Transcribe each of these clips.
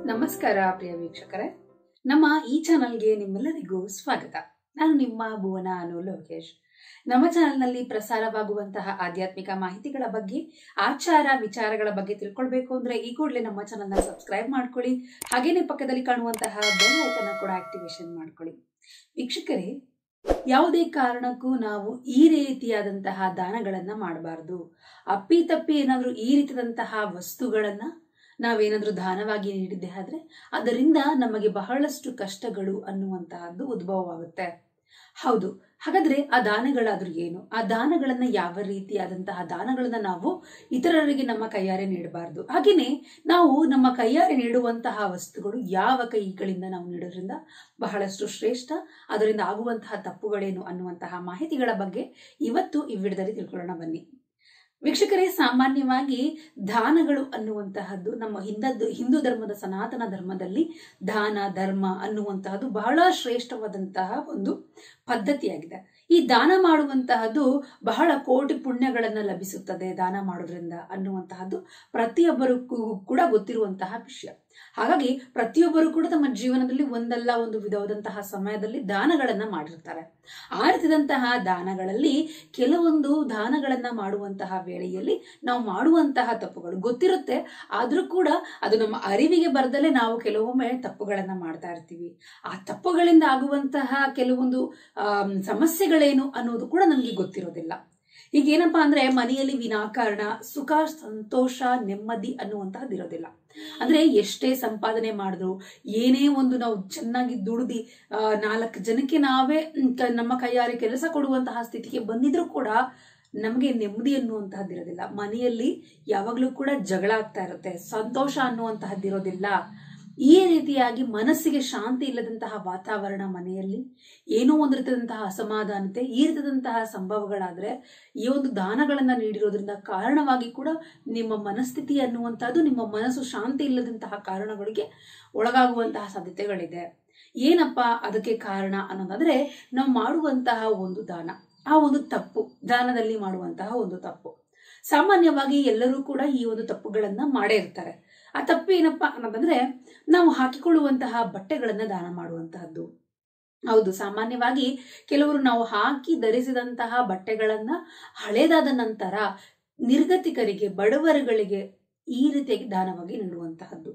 ನಮಸ್ಕಾರ ಪ್ರಿಯ ವೀಕ್ಷಕರೇ ನಮ್ಮ ಈ ಚಾನಲ್ಗೆ ನಿಮ್ಮೆಲ್ಲರಿಗೂ ಸ್ವಾಗತ ನಾನು ನಿಮ್ಮ ಭುವನ ಅನು ಲೋಕೇಶ್ ನಮ್ಮ ಚಾನಲ್ನಲ್ಲಿ ಪ್ರಸಾರವಾಗುವಂತಹ ಆಧ್ಯಾತ್ಮಿಕ ಮಾಹಿತಿಗಳ ಬಗ್ಗೆ ಆಚಾರ ವಿಚಾರಗಳ ಬಗ್ಗೆ ತಿಳ್ಕೊಳ್ಬೇಕು ಅಂದ್ರೆ ಈ ಕೂಡಲೇ ನಮ್ಮ ಚಾನಲ್ನ ಸಬ್ಸ್ಕ್ರೈಬ್ ಮಾಡ್ಕೊಳ್ಳಿ ಹಾಗೇನೆ ಪಕ್ಕದಲ್ಲಿ ಕಾಣುವಂತಹ ಬೆಲ್ ಐಕನ್ ಕೂಡ ಆಕ್ಟಿವೇಶನ್ ಮಾಡ್ಕೊಳ್ಳಿ ವೀಕ್ಷಕರೇ ಯಾವುದೇ ಕಾರಣಕ್ಕೂ ನಾವು ಈ ರೀತಿಯಾದಂತಹ ದಾನಗಳನ್ನ ಮಾಡಬಾರದು ಅಪ್ಪಿ ತಪ್ಪಿ ಏನಾದರೂ ಈ ರೀತಿಯಾದಂತಹ ವಸ್ತುಗಳನ್ನ ನಾವೇನಾದ್ರೂ ದಾನವಾಗಿ ನೀಡಿದ್ದೆ ಆದ್ರೆ ಅದರಿಂದ ನಮಗೆ ಬಹಳಷ್ಟು ಕಷ್ಟಗಳು ಅನ್ನುವಂತಹದ್ದು ಉದ್ಭವವಾಗುತ್ತೆ ಹೌದು ಹಾಗಾದ್ರೆ ಆ ದಾನಗಳಾದ್ರೂ ಏನು ಆ ದಾನಗಳನ್ನ ಯಾವ ರೀತಿಯಾದಂತಹ ದಾನಗಳನ್ನ ನಾವು ಇತರರಿಗೆ ನಮ್ಮ ಕೈಯಾರೆ ನೀಡಬಾರದು ಹಾಗೇನೆ ನಾವು ನಮ್ಮ ಕೈಯಾರೆ ನೀಡುವಂತಹ ವಸ್ತುಗಳು ಯಾವ ಕೈಗಳಿಂದ ನಾವು ನೀಡೋದ್ರಿಂದ ಬಹಳಷ್ಟು ಶ್ರೇಷ್ಠ ಅದರಿಂದ ಆಗುವಂತಹ ತಪ್ಪುಗಳೇನು ಅನ್ನುವಂತಹ ಮಾಹಿತಿಗಳ ಬಗ್ಗೆ ಇವತ್ತು ಈ ವಿಡಿಯೋದಲ್ಲಿ ತಿಳ್ಕೊಳ್ಳೋಣ ಬನ್ನಿ ವೀಕ್ಷಕರೇ ಸಾಮಾನ್ಯವಾಗಿ ದಾನಗಳು ಅನ್ನುವಂತಹದ್ದು ನಮ್ಮ ಹಿಂದದ್ದು ಹಿಂದೂ ಧರ್ಮದ ಸನಾತನ ಧರ್ಮದಲ್ಲಿ ದಾನ ಧರ್ಮ ಅನ್ನುವಂತಹದ್ದು ಬಹಳ ಶ್ರೇಷ್ಠವಾದಂತಹ ಒಂದು ಪದ್ಧತಿಯಾಗಿದೆ ಈ ದಾನ ಮಾಡುವಂತಹದ್ದು ಬಹಳ ಕೋಟಿ ಪುಣ್ಯಗಳನ್ನ ಲಭಿಸುತ್ತದೆ ದಾನ ಮಾಡೋದ್ರಿಂದ ಅನ್ನುವಂತಹದ್ದು ಪ್ರತಿಯೊಬ್ಬರಿಗೂ ಕೂಡ ಗೊತ್ತಿರುವಂತಹ ವಿಷಯ ಹಾಗಾಗಿ ಪ್ರತಿಯೊಬ್ಬರು ಕೂಡ ತಮ್ಮ ಜೀವನದಲ್ಲಿ ಒಂದಲ್ಲ ಒಂದು ವಿಧವಾದಂತಹ ಸಮಯದಲ್ಲಿ ದಾನಗಳನ್ನ ಮಾಡಿರ್ತಾರೆ ಆ ರೀತಿದಂತಹ ದಾನಗಳಲ್ಲಿ ಕೆಲವೊಂದು ದಾನಗಳನ್ನ ಮಾಡುವಂತಹ ವೇಳೆಯಲ್ಲಿ ನಾವು ಮಾಡುವಂತಹ ತಪ್ಪುಗಳು ಗೊತ್ತಿರುತ್ತೆ ಆದ್ರೂ ಕೂಡ ಅದು ನಮ್ಮ ಅರಿವಿಗೆ ಬರ್ದಲೆ ನಾವು ಕೆಲವೊಮ್ಮೆ ತಪ್ಪುಗಳನ್ನ ಮಾಡ್ತಾ ಇರ್ತೀವಿ ಆ ತಪ್ಪುಗಳಿಂದ ಆಗುವಂತಹ ಕೆಲವೊಂದು ಆಮ್, ಸಮಸ್ಯೆಗಳೇನು ಅನ್ನೋದು ಕೂಡ ನಮಗೆ ಗೊತ್ತಿರೋದಿಲ್ಲ ಈಗ ಏನಪ್ಪಾ ಅಂದ್ರೆ ಮನೆಯಲ್ಲಿ ವಿನಾಕಾರಣ ಸುಖ ಸಂತೋಷ ನೆಮ್ಮದಿ ಅನ್ನುವಂತಹದ್ದು ಇರೋದಿಲ್ಲ ಅಂದ್ರೆ ಎಷ್ಟೇ ಸಂಪಾದನೆ ಮಾಡಿದ್ರು ಏನೇ ಒಂದು ನಾವು ಚೆನ್ನಾಗಿ ದುಡಿದಿ ಆ, ನಾಲ್ಕು ಜನಕ್ಕೆ ನಾವೇ ಮ್, ಕ- ನಮ್ಮ ಕೈಯಾರೆ ಕೆಲಸ ಕೊಡುವಂತಹ ಸ್ಥಿತಿಗೆ ಬಂದಿದ್ರು ಕೂಡ ನಮಗೆ ನೆಮ್ಮದಿ ಅನ್ನುವಂತಹದ್ದು ಇರೋದಿಲ್ಲ ಮನೆಯಲ್ಲಿ ಯಾವಾಗ್ಲೂ ಕೂಡ ಜಗಳ ಆಗ್ತಾ ಇರುತ್ತೆ ಸಂತೋಷ ಅನ್ನುವಂತಹದ್ದು ಇರೋದಿಲ್ಲ ಈ ರೀತಿಯಾಗಿ ಮನಸ್ಸಿಗೆ ಶಾಂತಿ ಇಲ್ಲದಂತಹ ವಾತಾವರಣ ಮನೆಯಲ್ಲಿ ಏನೋ ಒಂದು ರೀತಿಯಾದಂತಹ ಅಸಮಾಧಾನತೆ ಈ ರೀತಿಯಾದಂತಹ ಸಂಭವಗಳಾದ್ರೆ ಈ ಒಂದು ದಾನಗಳನ್ನ ನೀಡಿರೋದ್ರಿಂದ ಕಾರಣವಾಗಿ ಕೂಡ ನಿಮ್ಮ ಮನಸ್ಥಿತಿ ಅನ್ನುವಂಥದ್ದು ನಿಮ್ಮ ಮನಸ್ಸು ಶಾಂತಿ ಇಲ್ಲದಂತಹ ಕಾರಣಗಳಿಗೆ ಒಳಗಾಗುವಂತಹ ಸಾಧ್ಯತೆಗಳಿದೆ ಏನಪ್ಪ ಅದಕ್ಕೆ ಕಾರಣ ಅನ್ನೋದಾದ್ರೆ ನಾವು ಮಾಡುವಂತಹ ಒಂದು ದಾನ ಆ ಒಂದು ತಪ್ಪು ದಾನದಲ್ಲಿ ಮಾಡುವಂತಹ ಒಂದು ತಪ್ಪು ಸಾಮಾನ್ಯವಾಗಿ ಎಲ್ಲರೂ ಕೂಡ ಈ ಒಂದು ತಪ್ಪುಗಳನ್ನ ಮಾಡೇ ಇರ್ತಾರೆ ಆ ತಪ್ಪು ಏನಪ್ಪಾ ಅನ್ನೋದಂದ್ರೆ ನಾವು ಹಾಕಿಕೊಳ್ಳುವಂತಹ ಬಟ್ಟೆಗಳನ್ನ ದಾನ ಮಾಡುವಂತಹದ್ದು ಹೌದು ಸಾಮಾನ್ಯವಾಗಿ ಕೆಲವರು ನಾವು ಹಾಕಿ ಧರಿಸಿದಂತಹ ಬಟ್ಟೆಗಳನ್ನ ಹಳೇದಾದ ನಂತರ ನಿರ್ಗತಿಕರಿಗೆ ಬಡವರುಗಳಿಗೆ ಈ ರೀತಿಯಾಗಿ ದಾನವಾಗಿ ನೀಡುವಂತಹದ್ದು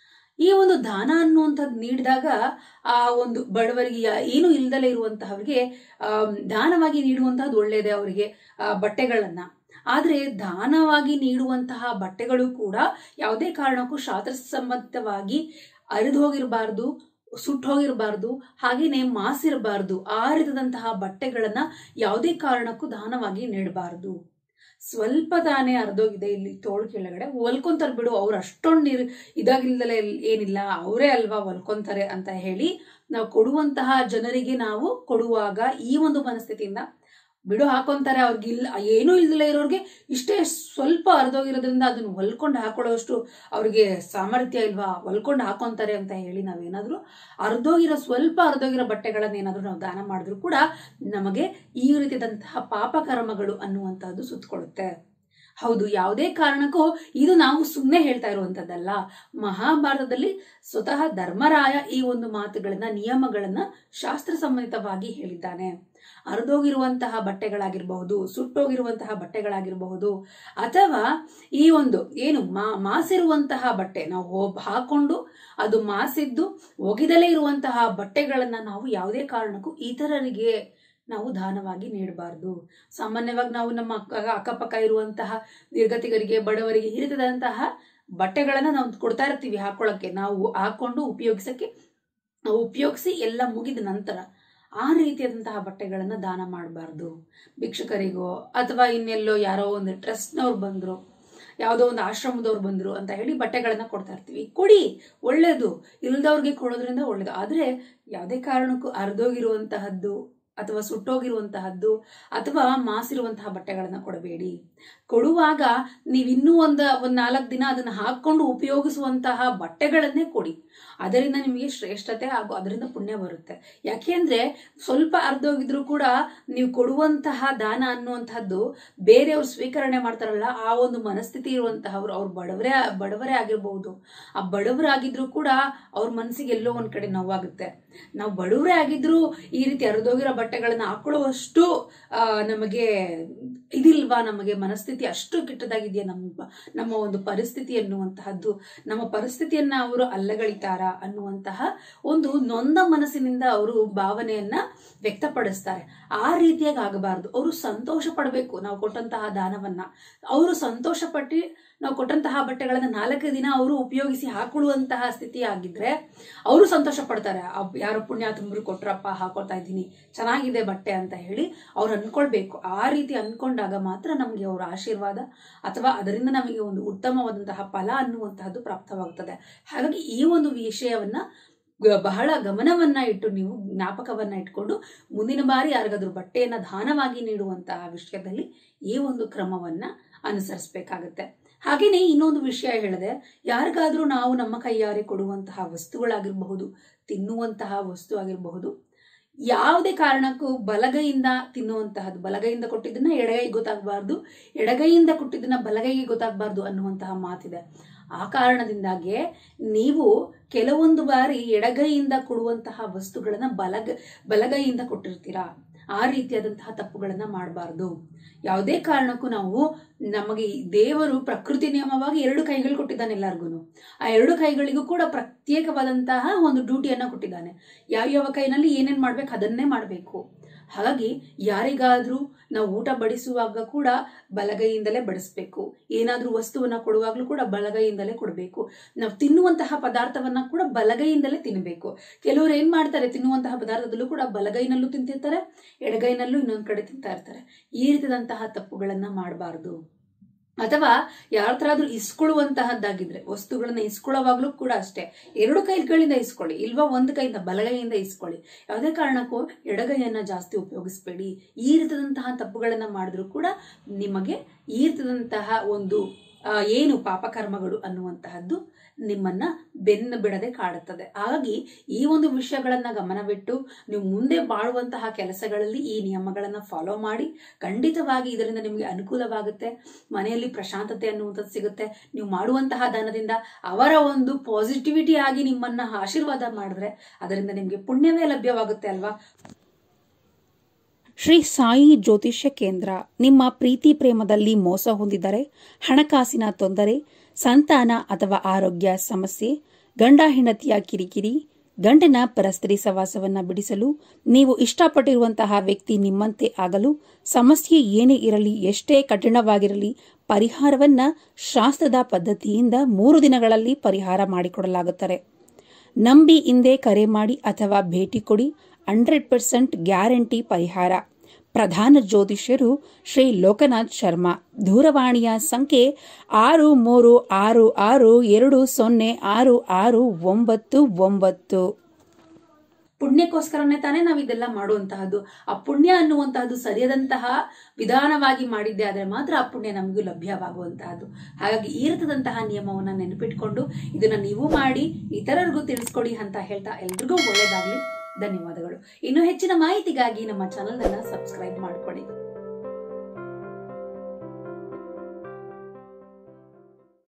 ಈ ಒಂದು ದಾನ ಅನ್ನುವಂಥದ್ದು ನೀಡಿದಾಗ ಆ ಒಂದು ಬಡವರಿಗೆ ಯಾ- ಏನು ಇಲ್ದಲೇ ಇರುವಂತಹವರಿಗೆ ಆಮ್, ದಾನವಾಗಿ ನೀಡುವಂತಹದ್ದು ಒಳ್ಳೆಯದೇ ಅವರಿಗೆ ಆ, ಬಟ್ಟೆಗಳನ್ನ ಆದ್ರೆ ದಾನವಾಗಿ ನೀಡುವಂತಹ ಬಟ್ಟೆಗಳು ಕೂಡ ಯಾವುದೇ ಕಾರಣಕ್ಕೂ ಶಾಸ್ತ್ರಸಮ್ಮತವಾಗಿ ಅರಿದು ಹೋಗಿರಬಾರ್ದು ಸುಟ್ಟು ಹೋಗಿರಬಾರ್ದು ಹಾಗೇನೆ ಮಾಸಿರಬಾರ್ದು ಆ ರೀತಿಯಾದಂತಹ ಬಟ್ಟೆಗಳನ್ನ ಯಾವುದೇ ಕಾರಣಕ್ಕೂ ದಾನವಾಗಿ ನೀಡಬಾರ್ದು ಸ್ವಲ್ಪ ತಾನೇ ಅರ್ಧೋಗಿದೆ ಇಲ್ಲಿ ತೋಳು ಕೆಳಗಡೆ ಹೊಲ್ಕೊಂತಾರೆ ಬಿಡು ಅವ್ರು ಅಷ್ಟೊಂದು ನೀರು ಇದಾಗಿಲ್ದಲೇ ಏನಿಲ್ಲ ಅವರೇ ಅಲ್ವಾ ಹೊಲ್ಕೊಂತಾರೆ ಅಂತ ಹೇಳಿ ನಾವು ಕೊಡುವಂತಹ ಜನರಿಗೆ ನಾವು ಕೊಡುವಾಗ ಈ ಒಂದು ಮನಸ್ಥಿತಿಯಿಂದ ಬಿಡು ಹಾಕೊಂತಾರೆ ಅವ್ರಿಗೆ ಇಲ್ಲ ಏನೂ ಇಲ್ದಲೇ ಇರೋರಿಗೆ ಇಷ್ಟೇ ಸ್ವಲ್ಪ ಅರ್ಧೋಗಿರೋದ್ರಿಂದ ಅದನ್ನ ಹೊಲ್ಕೊಂಡು ಹಾಕೊಳ್ಳೋಷ್ಟು ಅವ್ರಿಗೆ ಸಾಮರ್ಥ್ಯ ಇಲ್ವಾ ಹೊಲ್ಕೊಂಡು ಹಾಕೊಂತಾರೆ ಅಂತ ಹೇಳಿ ನಾವೇನಾದ್ರೂ ಅರ್ಧೋಗಿರೋ ಸ್ವಲ್ಪ ಅರ್ಧೋಗಿರೋ ಬಟ್ಟೆಗಳನ್ನ ಏನಾದ್ರೂ ನಾವು ದಾನ ಮಾಡಿದ್ರು ಕೂಡ ನಮಗೆ ಈ ರೀತಿಯಾದಂತಹ ಪಾಪ ಕರ್ಮಗಳು ಅನ್ನುವಂತಹದ್ದು ಸುತ್ತಕೊಳ್ಳುತ್ತೆ ಹೌದು ಯಾವುದೇ ಕಾರಣಕ್ಕೂ ಇದು ನಾವು ಸುಮ್ಮನೆ ಹೇಳ್ತಾ ಇರುವಂತದ್ದಲ್ಲ ಮಹಾಭಾರತದಲ್ಲಿ ಸ್ವತಃ ಧರ್ಮರಾಯ ಈ ಒಂದು ಮಾತುಗಳನ್ನ ನಿಯಮಗಳನ್ನ ಶಾಸ್ತ್ರಸಮ್ಮತವಾಗಿ ಹೇಳಿದ್ದಾನೆ ಅರ್ಧೋಗಿರುವಂತಹ ಬಟ್ಟೆಗಳಾಗಿರಬಹುದು ಸುಟ್ಟೋಗಿರುವಂತಹ ಬಟ್ಟೆಗಳಾಗಿರಬಹುದು ಅಥವಾ ಈ ಒಂದು ಏನು ಮಾ ಮಾಸಿರುವಂತಹ ಬಟ್ಟೆ ನಾವು ಹೋಗ್- ಹಾಕೊಂಡು ಅದು ಮಾಸಿದ್ದು ಒಗಿದಲೇ ಇರುವಂತಹ ಬಟ್ಟೆಗಳನ್ನ ನಾವು ಯಾವುದೇ ಕಾರಣಕ್ಕೂ ಇತರರಿಗೆ ನಾವು ದಾನವಾಗಿ ನೀಡಬಾರ್ದು ಸಾಮಾನ್ಯವಾಗಿ ನಾವು ನಮ್ಮ ಅಕ್ಕ ಅಕ್ಕಪಕ್ಕ ಇರುವಂತಹ ನಿರ್ಗತಿಗರಿಗೆ ಬಡವರಿಗೆ ಈ ರೀತಿಯಾದಂತಹ ಬಟ್ಟೆಗಳನ್ನ ನಾವು ಕೊಡ್ತಾ ಇರ್ತೀವಿ ಹಾಕೊಳ್ಳಕ್ಕೆ ನಾವು ಹಾಕೊಂಡು ಉಪಯೋಗಿಸಕ್ಕೆ ಉಪಯೋಗಿಸಿ ಎಲ್ಲ ಮುಗಿದ ನಂತರ ಆ ರೀತಿಯಾದಂತಹ ಬಟ್ಟೆಗಳನ್ನ ದಾನ ಮಾಡಬಾರ್ದು ಭಿಕ್ಷುಕರಿಗೋ ಅಥವಾ ಇನ್ನೆಲ್ಲೋ ಯಾರೋ ಒಂದು ಟ್ರಸ್ಟ್ನವ್ರು ಬಂದ್ರು ಯಾವುದೋ ಒಂದು ಆಶ್ರಮದವ್ರು ಬಂದ್ರು ಅಂತ ಹೇಳಿ ಬಟ್ಟೆಗಳನ್ನ ಕೊಡ್ತಾ ಇರ್ತೀವಿ ಕೊಡಿ ಒಳ್ಳೇದು ಇಲ್ದವ್ರಿಗೆ ಕೊಡೋದ್ರಿಂದ ಒಳ್ಳೇದು ಆದ್ರೆ ಯಾವುದೇ ಕಾರಣಕ್ಕೂ ಅರ್ಧೋಗಿರುವಂತಹದ್ದು ಅಥವಾ ಸುಟ್ಟೋಗಿರುವಂತಹದ್ದು ಅಥವಾ ಮಾಸಿರುವಂತಹ ಬಟ್ಟೆಗಳನ್ನ ಕೊಡಬೇಡಿ ಕೊಡುವಾಗ ನೀವು ಇನ್ನೂ ಒಂದು ಒಂದ್ ನಾಲ್ಕು ದಿನ ಅದನ್ನ ಹಾಕೊಂಡು ಉಪಯೋಗಿಸುವಂತಹ ಬಟ್ಟೆಗಳನ್ನೇ ಕೊಡಿ ಅದರಿಂದ ನಿಮಗೆ ಶ್ರೇಷ್ಠತೆ ಹಾಗೂ ಅದರಿಂದ ಪುಣ್ಯ ಬರುತ್ತೆ ಯಾಕೆಂದ್ರೆ ಸ್ವಲ್ಪ ಅರ್ಧೋಗಿದ್ರು ಕೂಡ ನೀವು ಕೊಡುವಂತಹ ದಾನ ಅನ್ನುವಂತಹದ್ದು ಬೇರೆಯವ್ರು ಸ್ವೀಕರಣೆ ಮಾಡ್ತಾರಲ್ಲ ಆ ಒಂದು ಮನಸ್ಥಿತಿ ಇರುವಂತಹವ್ರು ಅವ್ರು ಬಡವರೇ ಬಡವರೇ ಆಗಿರ್ಬಹುದು ಆ ಬಡವರಾಗಿದ್ರು ಕೂಡ ಅವ್ರ ಮನಸ್ಸಿಗೆ ಎಲ್ಲೋ ಒಂದ್ ಕಡೆ ನೋವಾಗುತ್ತೆ ನಾವು ಬಡವರೇ ಆಗಿದ್ರು ಈ ರೀತಿ ಅರ್ಧೋಗಿರೋ ಬಟ್ಟೆಗಳನ್ನ ಹಾಕೊಳ್ಳುವಷ್ಟು ಆ, ನಮಗೆ ಇದಿಲ್ವಾ ನಮಗೆ ಮನಸ್ಥಿತಿ ಅಷ್ಟು ಕೆಟ್ಟದಾಗಿದೆಯಾ ನಮ್ಮ ನಮ್ಮ ಒಂದು ಪರಿಸ್ಥಿತಿ ಅನ್ನುವಂತಹದ್ದು ನಮ್ಮ ಪರಿಸ್ಥಿತಿಯನ್ನ ಅವರು ಅಲ್ಲಗಳಿತಾರ ಅನ್ನುವಂತಹ ಒಂದು ನೊಂದ ಮನಸ್ಸಿನಿಂದ ಅವರು ಭಾವನೆಯನ್ನ ವ್ಯಕ್ತಪಡಿಸ್ತಾರೆ ಆ ರೀತಿಯಾಗಿ ಆಗಬಾರದು ಅವರು ಸಂತೋಷ ಪಡಬೇಕು ನಾವು ಕೊಟ್ಟಂತಹ ದಾನವನ್ನ ಅವರು ಸಂತೋಷ ಪಟ್ಟು ನಾವು ಕೊಟ್ಟಂತಹ ಬಟ್ಟೆಗಳನ್ನ ನಾಲ್ಕು ದಿನ ಅವರು ಉಪಯೋಗಿಸಿ ಹಾಕೊಳ್ಳುವಂತಹ ಸ್ಥಿತಿ ಆಗಿದ್ರೆ ಅವರು ಸಂತೋಷ ಪಡ್ತಾರೆ ಅಬ್- ಯಾರೋ ಪುಣ್ಯಾತಂಬರು ಕೊಟ್ರಪ್ಪ ಹಾಕೊಳ್ತಾ ಇದ್ದೀನಿ ಚೆನ್ನಾಗಿದೆ ಬಟ್ಟೆ ಅಂತ ಹೇಳಿ ಅವ್ರು ಅನ್ಕೊಳ್ಬೇಕು ಆ ರೀತಿ ಅನ್ಕೊಂಡಾಗ ಮಾತ್ರ ನಮಗೆ ಅವರ ಆಶೀರ್ವಾದ ಅಥವಾ ಅದರಿಂದ ನಮಗೆ ಒಂದು ಉತ್ತಮವಾದಂತಹ ಫಲ ಅನ್ನುವಂತಹದ್ದು ಪ್ರಾಪ್ತವಾಗುತ್ತದೆ ಹಾಗಾಗಿ ಈ ಒಂದು ವಿಷಯವನ್ನ ಗ- ಬಹಳ ಗಮನವನ್ನ ಇಟ್ಟು ನೀವು ಜ್ಞಾಪಕವನ್ನ ಇಟ್ಕೊಂಡು ಮುಂದಿನ ಬಾರಿ ಯಾರಿಗಾದ್ರೂ ಬಟ್ಟೆಯನ್ನ ದಾನವಾಗಿ ನೀಡುವಂತಹ ವಿಷಯದಲ್ಲಿ ಈ ಒಂದು ಕ್ರಮವನ್ನ ಅನುಸರಿಸಬೇಕಾಗತ್ತೆ ಹಾಗೇನೆ ಇನ್ನೊಂದು ವಿಷಯ ಹೇಳಿದೆ ಯಾರಿಗಾದ್ರೂ ನಾವು ನಮ್ಮ ಕೈಯಾರೆ ಕೊಡುವಂತಹ ವಸ್ತುಗಳಾಗಿರಬಹುದು ತಿನ್ನುವಂತಹ ವಸ್ತು ಆಗಿರಬಹುದು ಯಾವುದೇ ಕಾರಣಕ್ಕೂ ಬಲಗೈಯಿಂದ ತಿನ್ನುವಂತಹದ್ದು ಬಲಗೈಯಿಂದ ಕೊಟ್ಟಿದ್ದನ್ನ ಎಡಗೈ ಗೊತ್ತಾಗಬಾರ್ದು ಎಡಗೈಯಿಂದ ಕೊಟ್ಟಿದ್ದನ್ನ ಬಲಗೈಗೆ ಗೊತ್ತಾಗಬಾರ್ದು ಅನ್ನುವಂತಹ ಮಾತಿದೆ ಆ ಕಾರಣದಿಂದಾಗಿ ನೀವು ಕೆಲವೊಂದು ಬಾರಿ ಎಡಗೈಯಿಂದ ಕೊಡುವಂತಹ ವಸ್ತುಗಳನ್ನ ಬಲಗ ಬಲಗೈಯಿಂದ ಕೊಟ್ಟಿರ್ತೀರಾ ಆ ರೀತಿಯಾದಂತಹ ತಪ್ಪುಗಳನ್ನ ಮಾಡಬಾರ್ದು ಯಾವುದೇ ಕಾರಣಕ್ಕೂ ನಾವು ನಮಗೆ ಈ ದೇವರು ಪ್ರಕೃತಿ ನಿಯಮವಾಗಿ ಎರಡು ಕೈಗಳು ಕೊಟ್ಟಿದ್ದಾನೆ ಎಲ್ಲರಿಗೂ ಆ ಎರಡು ಕೈಗಳಿಗೂ ಕೂಡ ಪ್ರತ್ಯೇಕವಾದಂತಹ ಒಂದು ಡ್ಯೂಟಿಯನ್ನ ಕೊಟ್ಟಿದ್ದಾನೆ ಯಾವ ಯಾವ ಕೈನಲ್ಲಿ ಏನೇನ್ ಮಾಡ್ಬೇಕು ಅದನ್ನೇ ಮಾಡಬೇಕು ಹಾಗಾಗಿ ಯಾರಿಗಾದ್ರೂ ನಾವು ಊಟ ಬಡಿಸುವಾಗ ಕೂಡ ಬಲಗೈಯಿಂದಲೇ ಬಡಿಸ್ಬೇಕು ಏನಾದ್ರೂ ವಸ್ತುವನ್ನ ಕೊಡುವಾಗ್ಲೂ ಕೂಡ ಬಲಗೈಯಿಂದಲೇ ಕೊಡಬೇಕು ನಾವು ತಿನ್ನುವಂತಹ ಪದಾರ್ಥವನ್ನ ಕೂಡ ಬಲಗೈಯಿಂದಲೇ ತಿನ್ನಬೇಕು ಕೆಲವರು ಏನ್ ಮಾಡ್ತಾರೆ ತಿನ್ನುವಂತಹ ಪದಾರ್ಥದಲ್ಲೂ ಕೂಡ ಬಲಗೈನಲ್ಲೂ ತಿಂತಿರ್ತಾರೆ ಎಡಗೈನಲ್ಲೂ ಇನ್ನೊಂದ್ ಕಡೆ ತಿಂತಾ ಇರ್ತಾರೆ ಈ ರೀತಿಯಾದಂತಹ ತಪ್ಪುಗಳನ್ನ ಮಾಡಬಾರ್ದು ಅಥವಾ ಯಾರತ್ರಾದ್ರೂ ಇಸ್ಕೊಳ್ಳುವಂತಹದ್ದಾಗಿದ್ರೆ ವಸ್ತುಗಳನ್ನ ಇಸ್ಕೊಳ್ಳೋವಾಗ್ಲೂ ಕೂಡ ಅಷ್ಟೇ ಎರಡು ಕೈಗಳಿಂದ ಇಸ್ಕೊಳ್ಳಿ ಇಲ್ವಾ ಒಂದು ಕೈಯಿಂದ ಬಲಗೈಯಿಂದ ಇಸ್ಕೊಳ್ಳಿ ಯಾವುದೇ ಕಾರಣಕ್ಕೂ ಎಡಗೈಯನ್ನ ಜಾಸ್ತಿ ಉಪಯೋಗಿಸ್ಬೇಡಿ ಈ ರೀತಿಯಾದಂತಹ ತಪ್ಪುಗಳನ್ನ ಮಾಡಿದ್ರು ಕೂಡ ನಿಮಗೆ ಈ ರೀತಿಯಾದಂತಹ ಒಂದು ಆ, ಏನು ಪಾಪಕರ್ಮಗಳು ಅನ್ನುವಂತಹದ್ದು ನಿಮ್ಮನ್ನ ಬೆನ್ನು ಬಿಡದೆ ಕಾಡುತ್ತದೆ ಹಾಗಾಗಿ ಈ ಒಂದು ವಿಷಯಗಳನ್ನ ಗಮನವಿಟ್ಟು ನೀವು ಮುಂದೆ ಬಾಳುವಂತಹ ಕೆಲಸಗಳಲ್ಲಿ ಈ ನಿಯಮಗಳನ್ನ ಫಾಲೋ ಮಾಡಿ ಖಂಡಿತವಾಗಿ ಇದರಿಂದ ನಿಮಗೆ ಅನುಕೂಲವಾಗುತ್ತೆ ಮನೆಯಲ್ಲಿ ಪ್ರಶಾಂತತೆ ಅನ್ನುವಂಥದ್ದು ಸಿಗುತ್ತೆ ನೀವು ಮಾಡುವಂತಹ ದಾನದಿಂದ ಅವರ ಒಂದು ಪಾಸಿಟಿವಿಟಿ ಆಗಿ ನಿಮ್ಮನ್ನ ಆಶೀರ್ವಾದ ಮಾಡಿದ್ರೆ ಅದರಿಂದ ನಿಮಗೆ ಪುಣ್ಯವೇ ಲಭ್ಯವಾಗುತ್ತೆ ಅಲ್ವಾ ಶ್ರೀ ಸಾಯಿ ಜ್ಯೋತಿಷ್ಯ ಕೇಂದ್ರ ನಿಮ್ಮ ಪ್ರೀತಿ ಪ್ರೇಮದಲ್ಲಿ ಮೋಸ ಹೊಂದಿದರೆ ಹಣಕಾಸಿನ ತೊಂದರೆ ಸಂತಾನ ಅಥವಾ ಆರೋಗ್ಯ ಸಮಸ್ಯೆ ಗಂಡ ಹೆಂಡತಿಯ ಕಿರಿಕಿರಿ ಗಂಡನ ಪರಸ್ತ್ರೀ ಸವಾಸವನ್ನ ಬಿಡಿಸಲು ನೀವು ಇಷ್ಟಪಟ್ಟಿರುವಂತಹ ವ್ಯಕ್ತಿ ನಿಮ್ಮಂತೆ ಆಗಲು ಸಮಸ್ಯೆ ಏನೇ ಇರಲಿ ಎಷ್ಟೇ ಕಠಿಣವಾಗಿರಲಿ ಪರಿಹಾರವನ್ನ ಶಾಸ್ತ್ರದ ಪದ್ಧತಿಯಿಂದ ಮೂರು ದಿನಗಳಲ್ಲಿ ಪರಿಹಾರ ಮಾಡಿಕೊಡಲಾಗುತ್ತದೆ ನಂಬಿ ಹಿಂದೆ ಕರೆ ಮಾಡಿ ಅಥವಾ ಭೇಟಿ ಕೊಡಿ ಹಂಡ್ರೆಡ್ ಪರ್ಸೆಂಟ್ ಗ್ಯಾರಂಟಿ ಪರಿಹಾರ ಪ್ರಧಾನ ಜ್ಯೋತಿಷ್ಯರು ಶ್ರೀ ಲೋಕನಾಥ್ ಶರ್ಮಾ ದೂರವಾಣಿಯ ಸಂಖ್ಯೆ ಆರು ಮೂರು ಆರು ಆರು ಎರಡು ಸೊನ್ನೆ ಆರು ಆರು ಒಂಬತ್ತು ಒಂಬತ್ತು ಪುಣ್ಯಕ್ಕೋಸ್ಕರನೇ ತಾನೇ ನಾವು ಇದೆಲ್ಲ ಮಾಡುವಂತಹದ್ದು ಆ ಪುಣ್ಯ ಅನ್ನುವಂತಹದ್ದು ಸರಿಯಾದಂತಹ ವಿಧಾನವಾಗಿ ಮಾಡಿದ್ದೆ ಆದ್ರೆ ಮಾತ್ರ ಆ ಪುಣ್ಯ ನಮಗೂ ಲಭ್ಯವಾಗುವಂತಹದ್ದು ಹಾಗಾಗಿ ಈ ರೀತಿಯಾದಂತಹ ನಿಯಮವನ್ನ ನೆನಪಿಟ್ಕೊಂಡು ಇದನ್ನ ನೀವು ಮಾಡಿ ಇತರರಿಗೂ ತಿಳಿಸ್ಕೊಡಿ ಅಂತ ಹೇಳ್ತಾ ಎಲ್ರಿಗೂ ಒಳ್ಳೇದಾಗ್ಲಿ ಧನ್ಯವಾದಗಳು ಇನ್ನು ಹೆಚ್ಚಿನ ಮಾಹಿತಿಗಾಗಿ ನಮ್ಮ ಚಾನೆಲ್ ಅನ್ನ ಸಬ್ಸ್ಕ್ರೈಬ್ ಮಾಡ್ಕೊಳ್ಳಿ